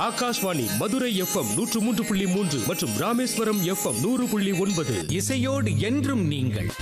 Akashvani Madurai FM நூற்று மூன்று புள்ளி மூன்று மற்றும் ராமேஸ்வரம் எஃப்எம் நூறு புள்ளி ஒன்பது இசையோடு என்றும் நீங்கள்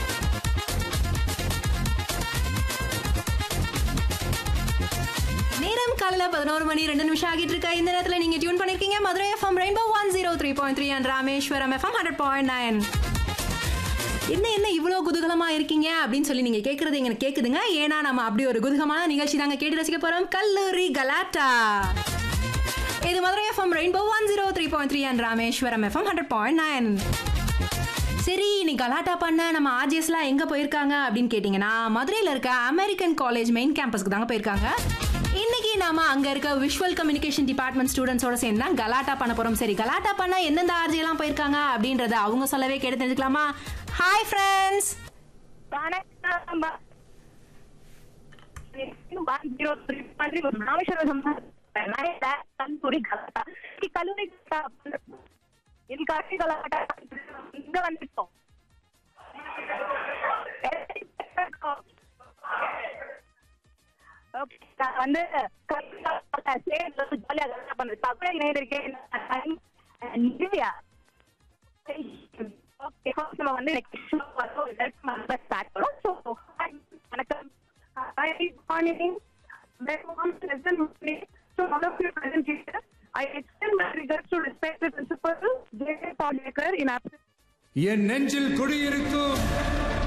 நேரம் காலையில பதினோரு மணி ரெண்டு நிமிஷம் ஆகிட்டு இருக்க இந்த நேரத்துல நீங்க டியூன் பண்ணிருக்கீங்க Madurai FM rainbow one zero three point three and Rameswaram FM hundred point nine என்ன என்ன இவ்வளோ குதூகலமா இருக்கீங்க அப்படின்னு சொல்லி நீங்க கேட்கறது எனக்கு கேக்குதுங்க ஏன்னா நம்ம அப்படி ஒரு குதூகமான நிகழ்ச்சி தாங்க கேட்டு ரசிக்க போறோம் கல்லூரி கலாட்டா இது Madurai FM rainbow one zero three point three and Rameswaram FM hundred point nine சரி நீ கலாட்டா பண்ண நம்ம ஆர்ஜிஎஸ்லாம் எங்க போயிருக்காங்க அப்படின்னு கேட்டிங்கன்னா மதுரையில் இருக்க அமெரிக்கன் காலேஜ் மெயின் கேம்பஸ்க்கு தாங்க போயிருக்காங்க இன்னைக்கு நாம அங்க இருக்க விஷுவல் கம்யூனிகேஷன் டிபார்ட்மெண்ட் ஸ்டூடெண்ட்ஸோட சேர்ந்து தான் கலாட்டா பண்ண போறோம் சரி கலாட்டா பண்ண எந்தெந்த ஆர்ஜி எல்லாம் போயிருக்காங்க அப்படின்றத அவங்க சொல்லவே கேட்டு தெரிஞ்சுக்கலாமா ஹாய் ஃப்ரெண்ட்ஸ் வணக்கம் பா- one zero three மாதிரி ஒரு ராமேஸ்வரம் சொன்னார். நிறைய கல்லூரி கலாட்டா. ఈ கல்லூரி கலாட்டா இது கல்லூரி கலாட்டா இங்க வந்துட்டோம் Okay, நான் வந்து கல்லூரி கலாட்டா சேர்ந்து ஜாலியா கலாட்டா பண்றது பக்கத்துல இணைந்திருக்கேன் நான் நிவ்யா ஓகே நம்ம வந்து நெக்ஸ்ட் ஸ்டார்ட் பண்ணோம் ஸோ வணக்கம் hi morning lesson so all of you present here I extend my regards to respect the principal J Paliyakkar in என் நெஞ்சில் குடியிருக்கும்